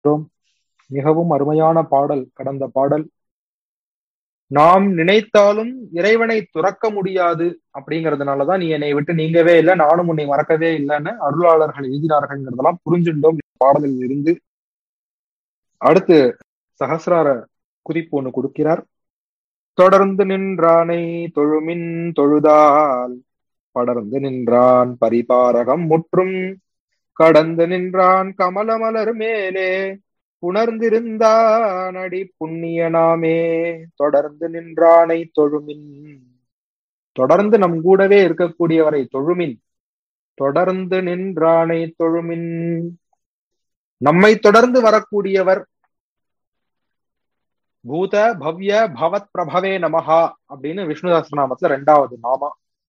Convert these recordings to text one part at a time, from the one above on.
கேட்டோம் மிகவும் அருமையான பாடல் கடந்த பாடல் நாம் நினைத்தாலும் இறைவனை துறக்க முடியாது அப்படிங்கறதுனாலதான் நீ என்னை விட்டு நீங்கவே இல்லை நானும் உன்னை மறக்கவே இல்லைன்னு அருளாளர்கள் எழுதினார்கள்ங்கிறதெல்லாம் புரிஞ்சுட்டோம் இந்த பாடலில் இருந்து அடுத்து சகசிரார குறிப்பு ஒண்ணு கொடுக்கிறார் தொடர்ந்து நின்றானை தொழுமின் தொழுதால் படர்ந்து நின்றான் பரிபாரகம் முற்றும் கடந்து நின்றான் கமலமலர் மேலே புணர்ந்திருந்தான் அடி புண்ணியனாமே தொடர்ந்து நின்றானை தொழுமின் தொடர்ந்து நம் கூடவே இருக்கக்கூடியவரை தொழுமின் தொடர்ந்து நின்றானை தொழுமின் நம்மை தொடர்ந்து வரக்கூடியவர் பூத பவ்ய பவத் பிரபவே நமஹா அப்படின்னு விஷ்ணு சஹஸ்ரநாமத்துல ரெண்டாவது நாமா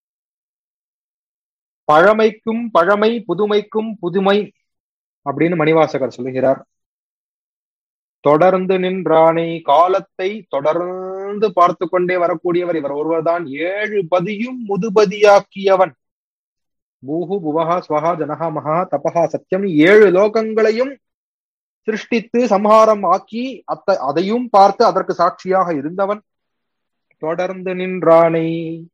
பழமைக்கும் பழமை புதுமைக்கும் புதுமை அப்படின்னு மணிவாசகர் சொல்லுகிறார் தொடர்ந்து நின்றானை காலத்தை தொடர்ந்து பார்த்து கொண்டே வரக்கூடியவர் இவர் ஒருவர்தான் ஏழு பதியும் முதுபதியாக்கியவன் பூஹு புவஹா ஸ்வஹா ஜனஹா மகா தபஹா சத்தியம் ஏழு லோகங்களையும் சிருஷ்டித்து சம்ஹாரம் ஆக்கி அத்த அதையும் பார்த்து அதற்கு சாட்சியாக இருந்தவன் தொடர்ந்து நின்றானை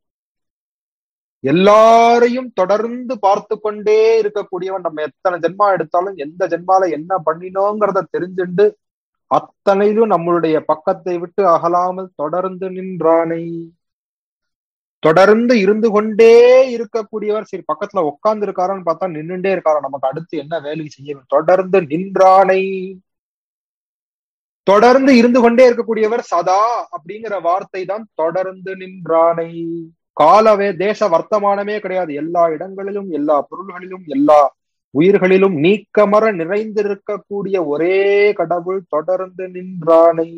எல்லாரையும் தொடர்ந்து பார்த்து கொண்டே இருக்கக்கூடியவன் நம்ம எத்தனை ஜென்மா எடுத்தாலும் எந்த ஜென்மால என்ன பண்ணினோங்கிறத தெரிஞ்சுண்டு அத்தனையிலும் நம்மளுடைய பக்கத்தை விட்டு அகலாமல் தொடர்ந்து நின்றானை தொடர்ந்து இருந்து கொண்டே இருக்கக்கூடியவர் சரி பக்கத்துல உட்கார்ந்து இருக்காரான்னு பார்த்தா நின்றுட்டே இருக்காரா நமக்கு அடுத்து என்ன வேலை செய்ய தொடர்ந்து நின்றானை தொடர்ந்து இருந்து கொண்டே இருக்கக்கூடியவர் சதா அப்படிங்கிற வார்த்தை தான் தொடர்ந்து நின்றானை காலவே தேச வர்த்தமானமே கிடையாது எல்லா இடங்களிலும் எல்லா பொருள்களிலும் எல்லா உயிர்களிலும் நீக்கமர நிறைந்திருக்கக்கூடிய ஒரே கடவுள் தொடர்ந்து நின்றானை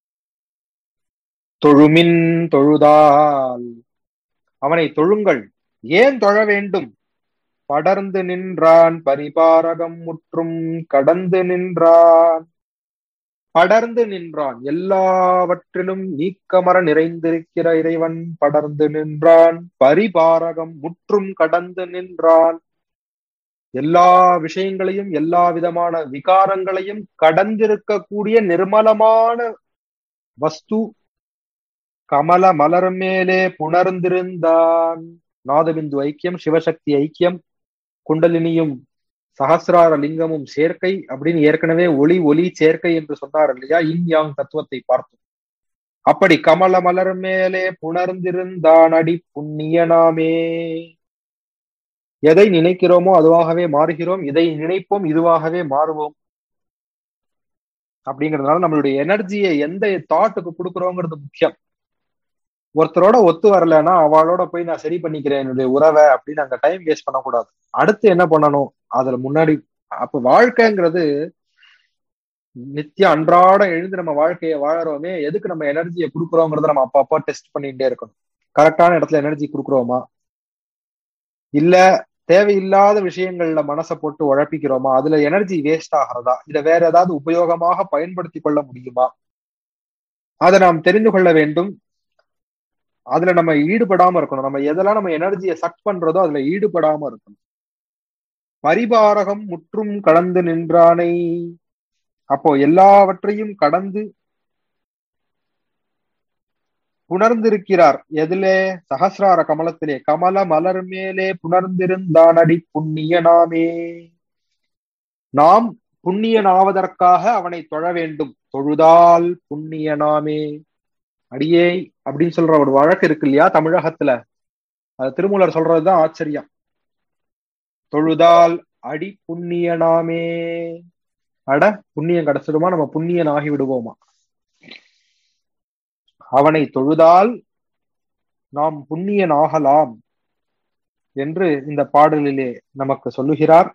தொழுமின் தொழுதால் அவனை தொழுங்கள் ஏன் தொழ வேண்டும் படர்ந்து நின்றான் பரிபாரகம் முற்றும் கடந்து நின்றான் படர்ந்து நின்றான் எல்லாவற்றிலும் நீக்கமர நிறைந்திருக்கிற இறைவன் படர்ந்து நின்றான் பரிபாரகம் முற்றும் கடந்து நின்றான் எல்லா விஷயங்களையும் எல்லா விதமான விகாரங்களையும் கடந்திருக்கக்கூடிய நிர்மலமான வஸ்து கமல மலர் மேலே புணர்ந்திருந்தான் நாதபிந்து ஐக்கியம் சிவசக்தி ஐக்கியம் குண்டலினியும் சகசிரார லிங்கமும் சேர்க்கை அப்படின்னு ஏற்கனவே ஒளி ஒளி சேர்க்கை என்று சொன்னார் இல்லையா இன் யாங் தத்துவத்தை பார்த்தோம் அப்படி கமல மலர் மேலே புணர்ந்திருந்தான் அடி புண்ணியனாமே எதை நினைக்கிறோமோ அதுவாகவே மாறுகிறோம் இதை நினைப்போம் இதுவாகவே மாறுவோம் அப்படிங்கறதுனால நம்மளுடைய எனர்ஜியை எந்த தாட்டுக்கு கொடுக்குறோங்கிறது முக்கியம் ஒருத்தரோட ஒத்து வரலன்னா அவளோட போய் நான் சரி பண்ணிக்கிறேன் என்னுடைய உறவை அப்படின்னு அங்க டைம் வேஸ்ட் பண்ணக்கூடாது அடுத்து என்ன பண்ணணும் அதுல முன்னாடி அப்ப வாழ்க்கைங்கிறது நித்திய அன்றாட எழுந்து நம்ம வாழ்க்கையை வாழறோமே எதுக்கு நம்ம எனர்ஜியை கொடுக்குறோங்கிறத நம்ம அப்பப்போ டெஸ்ட் பண்ணிட்டே இருக்கணும் கரெக்டான இடத்துல எனர்ஜி கொடுக்குறோமா இல்ல தேவையில்லாத விஷயங்கள்ல மனசை போட்டு உழப்பிக்கிறோமா அதுல எனர்ஜி வேஸ்ட் ஆகிறதா இத வேற ஏதாவது உபயோகமாக பயன்படுத்தி கொள்ள முடியுமா அதை நாம் தெரிந்து கொள்ள வேண்டும் அதுல நம்ம ஈடுபடாம இருக்கணும் நம்ம எதெல்லாம் நம்ம எனர்ஜியை சக் பண்றதோ அதுல ஈடுபடாம இருக்கணும் பரிபாரகம் முற்றும் கடந்து நின்றானை அப்போ எல்லாவற்றையும் கடந்து புணர்ந்திருக்கிறார் எதிலே சகசிரார கமலத்திலே கமல மலர் மேலே புணர்ந்திருந்தானடி புண்ணியனாமே நாம் புண்ணியனாவதற்காக அவனை தொழ வேண்டும் தொழுதால் புண்ணியனாமே அடியே அப்படின்னு சொல்ற ஒரு வழக்கு இருக்கு இல்லையா தமிழகத்துல அது திருமூலர் சொல்றதுதான் ஆச்சரியம் தொழுதால் அடி புண்ணியனாமே அட புண்ணியம் கிடைச்சிடுமா நம்ம புண்ணியன் ஆகி விடுவோமா அவனை தொழுதால் நாம் புண்ணியன் ஆகலாம் என்று இந்த பாடலிலே நமக்கு சொல்லுகிறார்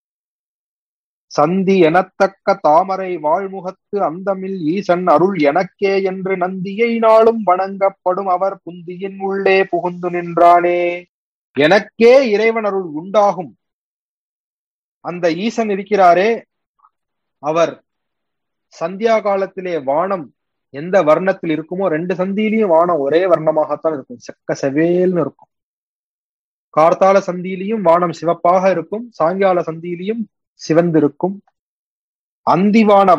சந்தி எனத்தக்க தாமரை வாழ்முகத்து அந்தமில் ஈசன் அருள் எனக்கே என்று நந்தியை நாளும் வணங்கப்படும் அவர் புந்தியின் உள்ளே புகுந்து நின்றானே எனக்கே இறைவன் அருள் உண்டாகும் அந்த ஈசன் இருக்கிறாரே அவர் சந்தியா காலத்திலே வானம் எந்த வர்ணத்தில் இருக்குமோ ரெண்டு சந்தியிலையும் வானம் ஒரே வர்ணமாகத்தான் இருக்கும் செக்க செவேல்னு இருக்கும் கார்த்தால சந்தியிலையும் வானம் சிவப்பாக இருக்கும் சாயங்கால சந்தியிலையும் சிவந்திருக்கும் அந்திவான